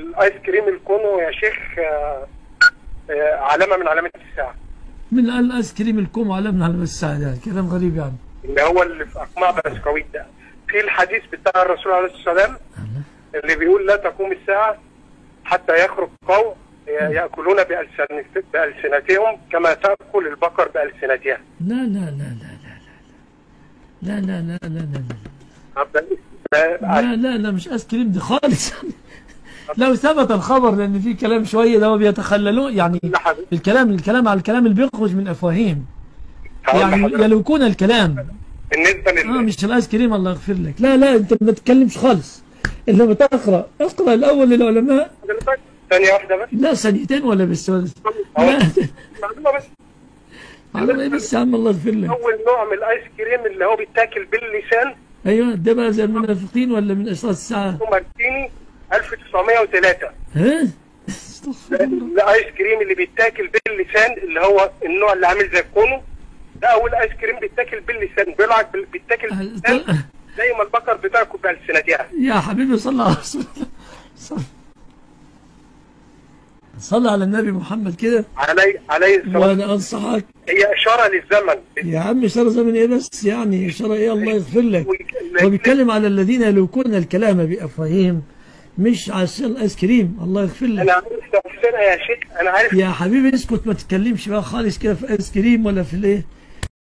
الايس كريم الكونو يا شيخ آه، آه، علامه من علامات الساعه من الايس كريم الكوم علمنا على الساعة ده كلام غريب يعني اللي هو اللي في اقماع بسكويت ده في الحديث بتاع الرسول عليه الصلاه والسلام اللي بيقول لا تقوم الساعه حتى يخرج قوم ياكلون بألسن- بالسنتهم كما تاكل البقر بالسنتها لا لا لا لا لا لا لا لا لا لا لا لا لا لا لا مش ايس كريم دي خالص لو ثبت الخبر لان في كلام شويه ده هو بيتخللون يعني الكلام الكلام على الكلام اللي بيخرج من افواههم يعني يلوكون الكلام بالنسبه اه لل مش الايس كريم الله يغفر لك لا لا انت ما تتكلمش خالص الا ما تقرا اقرا الاول للعلماء ثانيه واحده بس لا ثانيتين ولا بس لا معلومه بس على ايه بس يا عم الله يغفر لك اول نوع من الايس كريم اللي هو بيتاكل باللسان ايوه ده بقى زي المنافقين ولا من اشراط الساعه اسمه مارتيني 1903 ها استغفر الله الايس كريم اللي بيتاكل باللسان اللي هو النوع اللي عامل زي الكونو ده اول ايس كريم بيتاكل باللسان بيلعب بال- بيتاكل باللسان زي ما البقر بتاكل بألسنتها يا حبيبي صلى على رسول الله صل- صلى على النبي محمد كده علي عليه الصلاه وانا انصحك هي اشاره للزمن يا عم اشاره زمن ايه بس يعني اشاره ايه الله يغفر لك ويك- هو بيتكلم على الذين يلوكون الكلام بافواههم مش عشان الايس كريم الله يغفر انا لك عارف تفسيرها يا شيخ انا عارف يا حبيبي اسكت ما تتكلمش بقى خالص كده في ايس كريم ولا في الايه